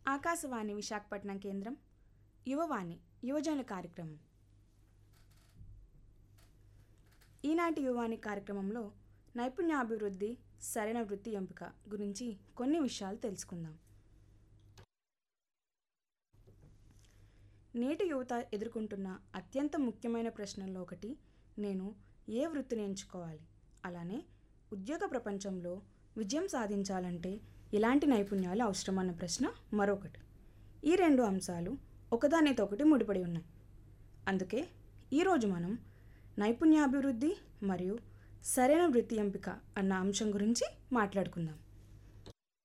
ఆకాశవాణి విశాఖపట్నం కేంద్రం యువవాణి యువజనుల కార్యక్రమం ఈనాటి యువవాణి కార్యక్రమంలో నైపుణ్యాభివృద్ధి సరైన వృత్తి ఎంపిక గురించి కొన్ని విషయాలు తెలుసుకుందాం నేటి యువత ఎదుర్కొంటున్న అత్యంత ముఖ్యమైన ప్రశ్నల్లో ఒకటి నేను ఏ వృత్తిని ఎంచుకోవాలి అలానే ఉద్యోగ ప్రపంచంలో విజయం సాధించాలంటే ఎలాంటి నైపుణ్యాలు అవసరమన్న ప్రశ్న మరొకటి ఈ రెండు అంశాలు ఒకదానితో ఒకటి ముడిపడి ఉన్నాయి అందుకే ఈరోజు మనం నైపుణ్యాభివృద్ధి మరియు సరైన వృత్తి ఎంపిక అన్న అంశం గురించి మాట్లాడుకుందాం